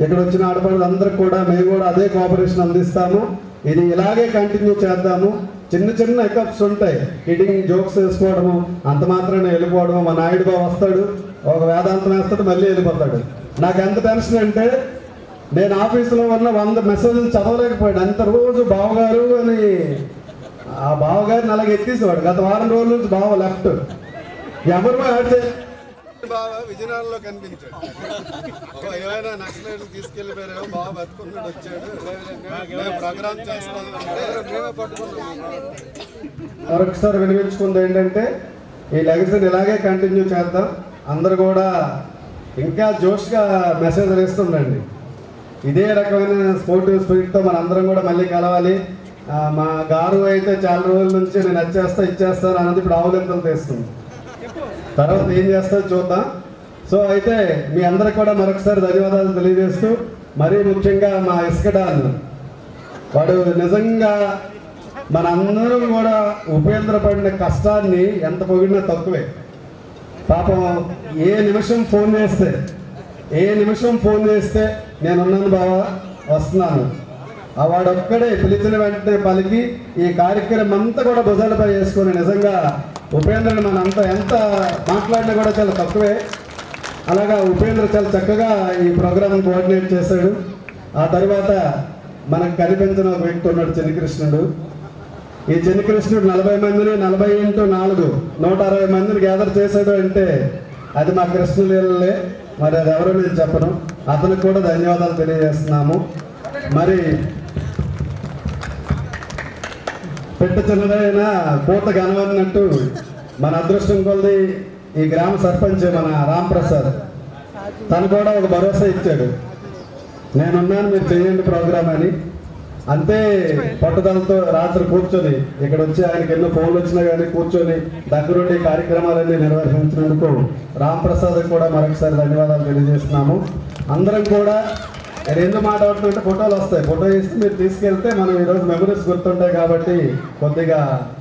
ఇక్కడ వచ్చిన ఆడపడులు అందరికి కూడా మేము కూడా అదే కోఆపరేషన్ అందిస్తాము ఇది ఇలాగే కంటిన్యూ చేద్దాము చిన్న చిన్న ఎకప్స్ ఉంటాయి కిడింగ్ జోక్స్ వేసుకోవడము అంత మాత్రాన్ని వెళ్ళిపోవడము మా నాయుడు బాబు వస్తాడు ఒక వేదాంతం వేస్తాడు మళ్ళీ వెళ్ళిపోతాడు నాకు ఎంత టెన్షన్ అంటే నేను ఆఫీసులో ఉన్న వంద మెసేజ్లు చదవలేకపోయాడు అంత రోజు బావగారు అని ఆ బావగారిని అలాగే ఎత్తేసేవాడు గత వారం రోజుల నుంచి బావ లెఫ్ట్ ఎవరు యాడ్ చే బాగా విజయనగరంలో కనిపించాడు ఓ, ఏమైనా నక్సలైట్లు తీసుకెళ్ళిపోయారేమో బాగా బతుకున్నాడు వచ్చాడు మేము ప్రోగ్రామ్ చేస్తాం అంటే మేమే పట్టుకున్నాం మరొకసారి వినిపించుకుంది ఏంటంటే ఈ లెగసీని ఇలాగే కంటిన్యూ చేద్దాం అందరు కూడా ఇంకా జోష్గా మెసేజ్ వేస్తుండండి ఇదే రకమైన స్పోర్టివ్ స్పిరిట్తో మన అందరం కూడా మళ్ళీ కలవాలి ఆ, మా గారు అయితే చాలా రోజుల నుంచి నేను వచ్చేస్తా ఇచ్చేస్తాను అన్నది ఇప్పుడు ఆవులింతలు తెస్తుంది తర్వాత ఏం చేస్తారో చూద్దాం సో అయితే మీ అందరికి కూడా మరొకసారి ధన్యవాదాలు తెలియజేస్తూ మరీ ముఖ్యంగా మా ఇసుకడాన్ వాడు నిజంగా మనందరం కూడా ఉపయోగపడిన కష్టాన్ని ఎంత పొగిడినా తక్కువే పాపం ఏ నిమిషం ఫోన్ చేస్తే ఏ నిమిషం ఫోన్ చేస్తే నేనున్నాను బావా వస్తున్నాను ఆ వాడొక్కడే పిలిచిన వెంటనే పలికి ఈ కార్యక్రమం అంతా కూడా భుజాలపై వేసుకొని నిజంగా ఉపేంద్రని మన అంతా ఎంత మాట్లాడినా కూడా చాలా తక్కువే అలాగా ఉపేంద్ర చాలా చక్కగా ఈ ప్రోగ్రామ్ కోఆర్డినేట్ చేశాడు ఆ తర్వాత మనకు కనిపించిన ఒక వ్యక్తి ఉన్నాడు చెన్నికృష్ణుడు ఈ చెన్నికృష్ణుడు నలభై మందిని నలభై ఇంటూ నాలుగు నూట అరవై మందిని గ్యాదర్ చేశాడు అంటే అది మా కృష్ణలీలే మరి అది ఎవరో నేను చెప్పను అతనికి కూడా ధన్యవాదాలు తెలియజేస్తున్నాము మరి పెట్ట చిన్నదైనా పూత కనవన్నట్టు మన అదృష్టం కొలది ఈ గ్రామ సర్పంచ్ మన రామ్ ప్రసాద్ తను కూడా ఒక భరోసా ఇచ్చాడు నేనున్నాను మీరు చేయండి ప్రోగ్రామ్ అని అంతే పట్టుదలతో రాత్రి కూర్చొని ఇక్కడ వచ్చి ఆయనకి ఎన్నో ఫోన్లు వచ్చినా కానీ కూర్చొని దగ్గరుండి ఈ కార్యక్రమాలన్నీ నిర్వహించినందుకు రామ్ ప్రసాద్ కూడా మరొకసారి ధన్యవాదాలు తెలియజేస్తున్నాము అందరం కూడా రెండు మాట్లాడుతుంటే ఫోటోలు వస్తాయి ఫోటో ఇస్తే మీరు తీసుకెళ్తే మనం ఈరోజు మెమరీస్ గుర్తుంటాయి కాబట్టి కొద్దిగా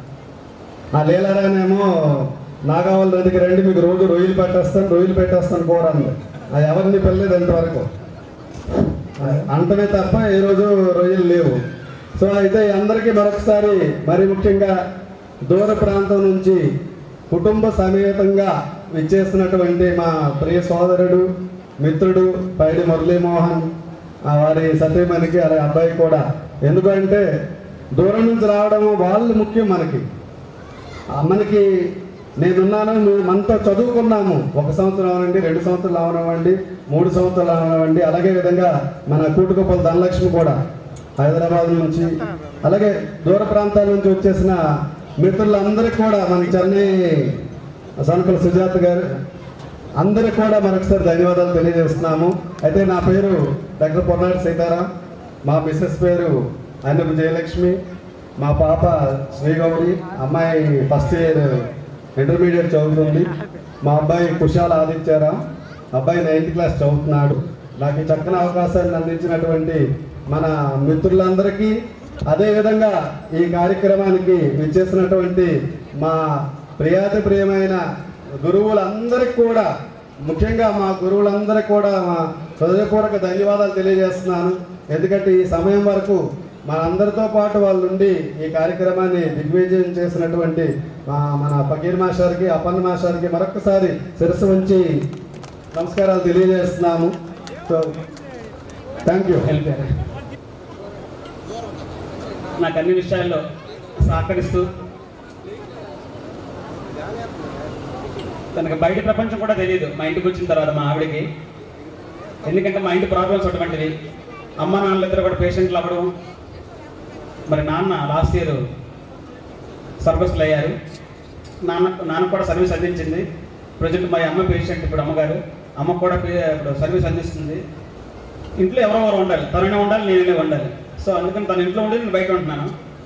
ఆ లీలారానేమో నాగావళి నదికి రండి మీకు రోజు రొయ్యలు పెట్టేస్తాను రొయ్యలు పెట్టేస్తాను కోరండి అది ఎవరిని పెళ్ళలేదు ఎంతవరకు అంటమే తప్ప ఏ రోజు రొయ్యలు లేవు సో అయితే అందరికీ మరొకసారి మరి ముఖ్యంగా దూర ప్రాంతం నుంచి కుటుంబ సమేతంగా విచ్చేస్తున్నటువంటి మా ప్రియ సోదరుడు మిత్రుడు పైడి మురళీమోహన్ ఆ వారి సతీమణికి అలాగే అబ్బాయి కూడా ఎందుకంటే దూరం నుంచి రావడం వాళ్ళు ముఖ్యం మనకి ఆ మనకి నేనున్నాను మేము మనతో చదువుకున్నాము ఒక సంవత్సరం అవనండి రెండు సంవత్సరాలు అవనివ్వండి మూడు సంవత్సరాలు అవనివ్వండి అలాగే విధంగా మన కూటుకొప్పల ధనలక్ష్మి కూడా హైదరాబాద్ నుంచి అలాగే దూర ప్రాంతాల నుంచి వచ్చేసిన మిత్రులందరికీ కూడా మన చెన్నై సనకల సుజాత గారు అందరికి కూడా మరొకసారి ధన్యవాదాలు తెలియజేస్తున్నాము అయితే నా పేరు డాక్టర్ పొన్నాడు సీతారాం మా మిస్సెస్ పేరు అన్నపు జయలక్ష్మి మా పాప శ్రీగౌరి అమ్మాయి ఫస్ట్ ఇయర్ ఇంటర్మీడియట్ చదువుతుంది మా అబ్బాయి కుశాల్ ఆదిత్యారాం అబ్బాయి నైన్త్ క్లాస్ చదువుతున్నాడు నాకు ఈ చక్కని అవకాశాన్ని అందించినటువంటి మన మిత్రులందరికీ అదేవిధంగా ఈ కార్యక్రమానికి విచ్చేసినటువంటి మా ప్రియాతి ప్రియమైన గురువులందరికీ కూడా ముఖ్యంగా మా గురువులందరికీ కూడా మా హృదయపూర్వక ధన్యవాదాలు తెలియజేస్తున్నాను ఎందుకంటే ఈ సమయం వరకు మనందరితో పాటు వాళ్ళు ఉండి ఈ కార్యక్రమాన్ని దిగ్విజయం చేసినటువంటి మా మన ఫకీర్ మాస్టర్కి అపన్న మాస్టర్కి మరొకసారి శిరస్సు ఉంచి నమస్కారాలు తెలియజేస్తున్నాము సో థ్యాంక్ యూ నాకు అన్ని విషయాల్లో సహకరిస్తూ తనకు బయట ప్రపంచం కూడా తెలియదు మా ఇంటికి వచ్చిన తర్వాత మా ఆవిడకి ఎందుకంటే మా ఇంటి ప్రాబ్లమ్స్ అటువంటివి అమ్మ నాన్నలిద్దరు కూడా పేషెంట్లు అవ్వడం మరి నాన్న లాస్ట్ ఇయర్ సర్వీస్లు అయ్యారు నాన్న నాన్న కూడా సర్వీస్ అందించింది ప్రజెంట్ మా అమ్మ పేషెంట్ ఇప్పుడు అమ్మగారు అమ్మ కూడా పే- ఇప్పుడు సర్వీస్ అందిస్తుంది ఇంట్లో ఎవరో ఎవరు ఉండాలి తననే ఉండాలి నేనే ఉండాలి సో అందుకని తన ఇంట్లో ఉండి నేను బయట ఉంటున్నాను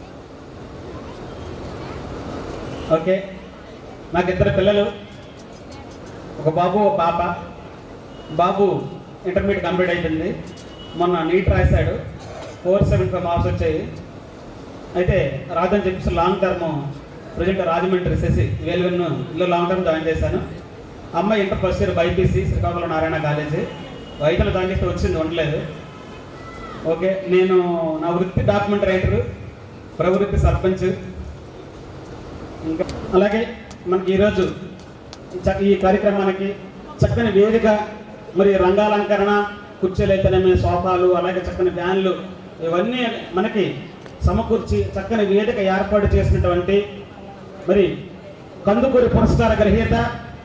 ఓకే నాకు ఇద్దరు పిల్లలు ఒక బాబు ఒక పాప బాబు ఇంటర్మీడియట్ కంప్లీట్ అయిపోయింది మొన్న నీట్ రాశాడు ఫోర్ సెవెన్ ఫైవ్ మార్క్స్ వచ్చాయి అయితే రాదని చెప్పేసి long term present Rajahmundry Sasi వేలువెన్ను ఇందులో లాంగ్ టర్మ్ జాయిన్ చేశాను అమ్మాయి inter first year BiPC Srikakulam Narayana college రైతులు దండిస్తే వచ్చింది ఉండలేదు ఓకే నేను నా వృత్తి డాక్యుమెంట్ రైటర్ ప్రవృత్తి సర్పంచ్ ఇంకా అలాగే మనకి ఈరోజు చ- ఈ కార్యక్రమానికి చక్కని వేదిక మరి రంగాలంకరణ కుర్చీలు అయితేనేమి సోఫాలు అలాగే చక్కని ఫ్యాన్లు ఇవన్నీ మనకి సమకూర్చి చక్కని వేదిక ఏర్పాటు చేసినటువంటి మరి కందుకూరి పురస్కార గ్రహీత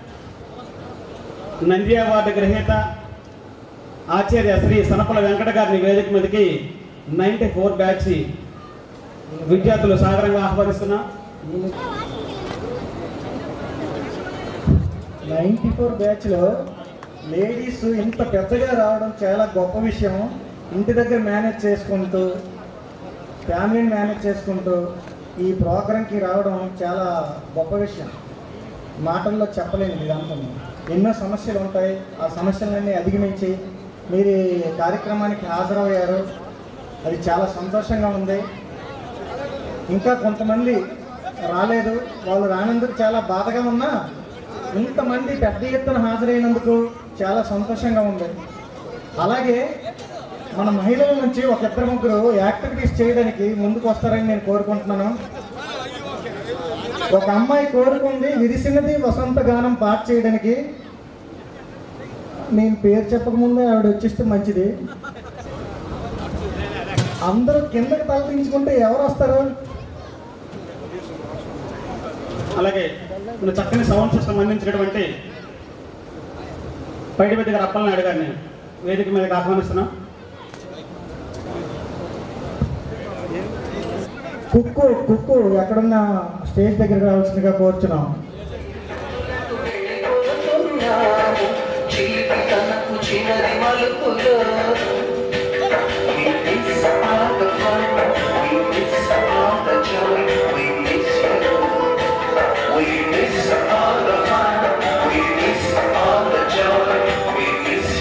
నంది అవార్డు గ్రహీత ఆచార్య శ్రీ సనపల వెంకట గారిని వేదిక మీదకి నైంటీ ఫోర్ బ్యాచ్ విద్యార్థులు సాగరంగా ఆహ్వానిస్తున్నాం నైంటీ ఫోర్ బ్యాచ్లో లేడీస్ ఇంత పెద్దగా రావడం చాలా గొప్ప విషయం ఇంటి దగ్గర మేనేజ్ చేసుకుంటూ ఫ్యామిలీని మేనేజ్ చేసుకుంటూ ఈ ప్రోగ్రాంకి రావడం చాలా గొప్ప విషయం మాటల్లో చెప్పలేను ఇదంతా ఎన్నో సమస్యలు ఉంటాయి ఆ సమస్యలన్నీ అధిగమించి మీరు ఈ కార్యక్రమానికి హాజరయ్యారు అది చాలా సంతోషంగా ఉంది ఇంకా కొంతమంది రాలేదు వాళ్ళు రానందుకు చాలా బాధగా ఉన్నా ఇంతమంది పెద్ద ఎత్తున హాజరైనందుకు చాలా సంతోషంగా ఉంది అలాగే మన మహిళల నుంచి ఒక ఇద్దరు ముగ్గురు యాక్టివిటీస్ చేయడానికి ముందుకు వస్తారని నేను కోరుకుంటున్నాను ఒక అమ్మాయి కోరుకుంది విరిసినది వసంత గానం పాట చేయడానికి నేను పేరు చెప్పకముందే ఆవిడ వచ్చేస్తే మంచిది అందరూ కిందకి తలదించుకుంటే ఎవరు వస్తారు అలాగే మన చక్కని సౌండ్ సిస్టమ్ అందించినటువంటి పైడిపెద్ది గారు అప్పలనాయుడు గారిని వేదిక మీదకి ఆహ్వానిస్తున్నాం కుక్కు కుక్కు ఎక్కడున్న స్టేజ్ దగ్గరికి రావాల్సిందిగా కోరుచున్నాం జీవితనకు చివరి మలుపులో We miss all the fun, we miss all the joy, we miss you. We miss all the fun, we miss all the joy, we miss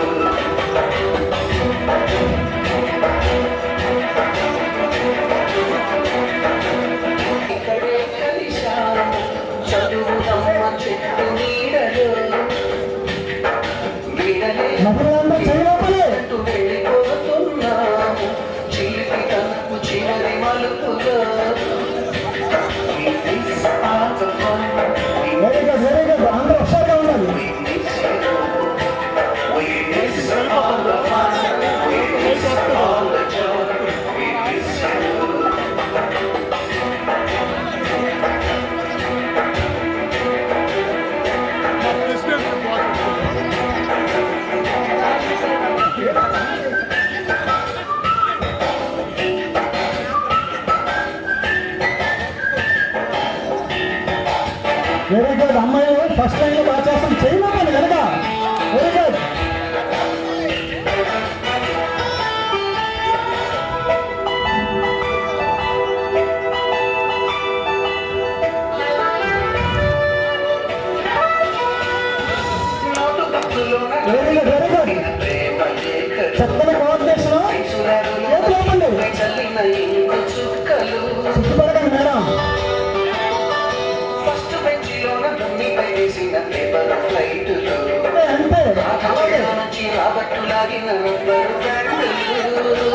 you. ఇక్కడే కలిశాము చదువుదమ్మ చెట్టు నీడలో వెళ్ళిపోతున్నాము చిలిపి తనకు చివరి మలుపులో వెరీ గుడ్ వెరీ గుడ్ అందరూ ఒకసారిగా ఉండాలి వెరీ గుడ్ అమ్మాయి ఫస్ట్ లైన్ బాగా చేస్తాం చేయలేమండి కనుక very good very good very good చక్కని కోఆర్డినేషన్ చేతులు ఇవ్వండి సిగ్గుపడకండి మేడం ఫస్ట్ బెంచిలోన భూమిపై వేసిన పేపర్ ఫ్లైటులు అంతే నుంచి రాబట్టు లాగిన నంబరు బ్యాంకులు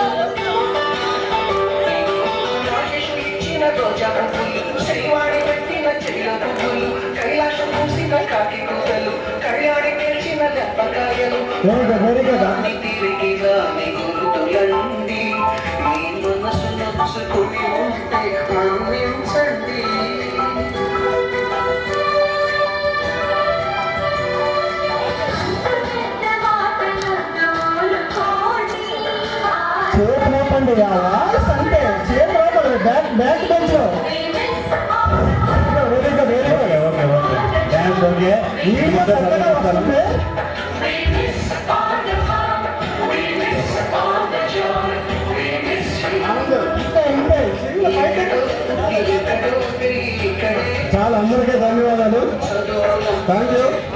రాజేష్ ఇచ్చిన రోజా పువ్వులు శ్రీవాణి పెట్టిన చెయ్ల పువ్వులు కైలాసం పూసిన కాకి కూతలు కళ్యాణి గెలిచిన లెప్పకాయలు వెరీ గుడ్ వెరీ గుడ్ రాని తిరిగి రాని గురుతులండి మీ మనసు నచ్చుకుని ఉంటే మన్నించండి చేతి లేపండి ఆ వాయిస్ అంటే చేతి లేపండి బ్యాక్ బ్యాక్ బెంచ్ లో very good very good okay okay thanks okay నీట్గా చక్కగా వస్తుంది ఇంతే ఇంతే చెయ్యి బయటకు. ఎక్కడో తిరిగి ఇక్కడే చాలా అందరికీ ధన్యవాదాలు థ్యాంక్ యూ